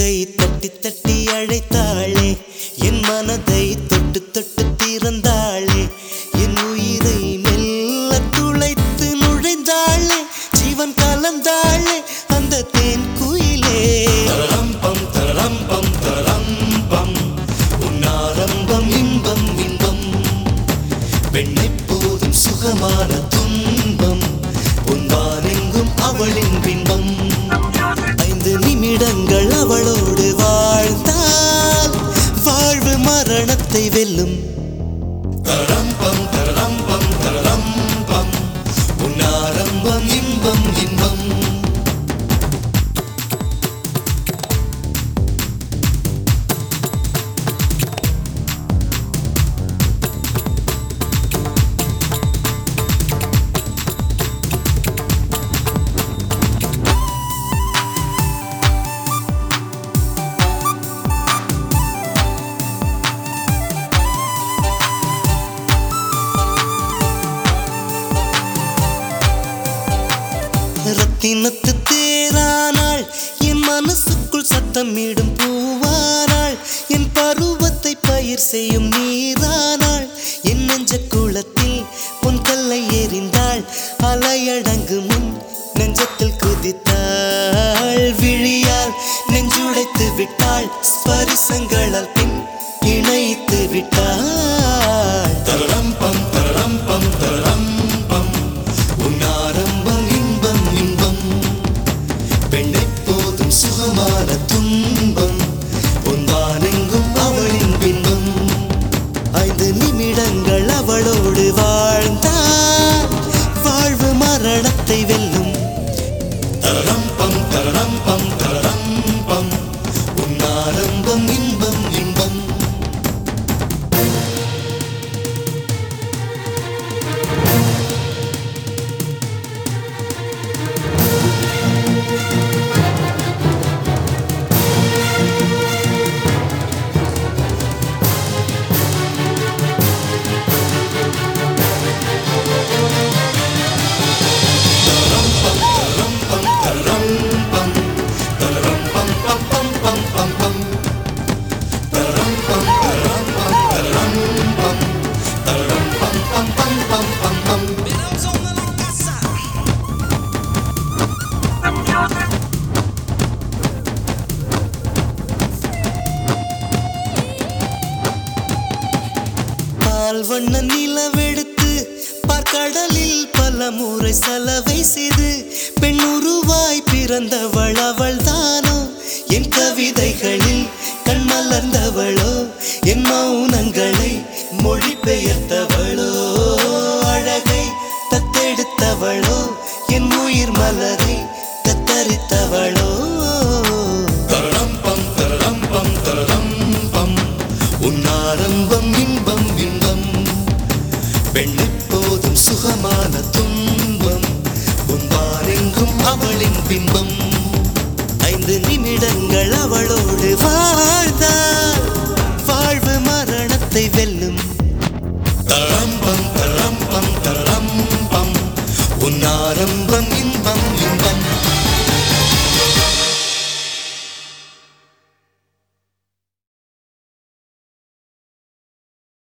கை தட்டி தட்டி அழைத்தாளே என் மனதை தொட்டு தொட்டு திறந்தாளே என் உயிரை மெல்ல துளைத்து நுழைந்தாளே ஜீவன் கலந்தாளே அந்த தேன் குயிலே தரம்பம் தரம்பம் தரம்பம் உன்னாரம்பம் இன்பம் இன்பம் பெண்ணை போதும் சுகமான துன்பம் உன்வானெங்கும் அவளின் பின்பம் ஐந்து நிமிடங்கள் அவளோடு வாழ்ந்தால் வாழ்வு மரணத்தை வெல்லும் தரம்பம் தரம்பம் தரம்பம் உன்னாரம்பம் இன்பம் இன்பம் ரத்தினத்து தேரானாள் என் மனசுக்குள் சத்தமிடும் பூவானாள் என் பருவத்தை பயிர் செய்யும் நீரானாள் என் நெஞ்ச குளத்தில் பொன் கல்லை எறிந்தாள் அலையடங்கு முன் நெஞ்சத்தில் குதித்தாள் விழியால் நெஞ்சுடைத்து விட்டாள் ஸ்பரிசங்களால் பின் இணைத்து விட்டாள் தரம்பம் தரம்பம் தரம்பம் உன்னாரம்பம் இன்பம் இன்பம் பெண்ணை போதும் சுகமான துன்பம் பொன்வானெங்கும் அவளின் பின்பம் ஐந்து நிமிடங்கள் அவளோடு வாழ்ந்தால் வாழ்வு மரணத்தை வெல்லும் தரம்பம் தரம்பம் தரம்பம் உன்னாரம்பம் இன்பம் இன்பம் பால் வண்ண நிலவெடுத்து பார்க்கடலில் பல முறை சலவை செய்து பெண் உருவாய் பிறந்தவள் அவள் தானோ என் கவிதைகளில் கண் மலர்ந்தவளோ என் மௌனங்களை மொழி பெயர்த்தவளோ அழகை தத்தெடுத்தவளோ என் உயிர் மலரை தத்தரித்தவளோ தரம்பம் தரம்பம் தரம்பம் உன்னாரம்பம் இன்பம் இன்பம் பெண்ணை போதும் சுகமான துன்பம் உன்பாரெங்கும் அவளின் பின்பம் ஐந்து நிமிடங்கள் அவளோடு வாழ்ந்தால் வாழ்வு மரணத்தை வெல்லும் தரம்பம் தரம்பம் தரம்பம் உன்னாரம்பம் இன்பம்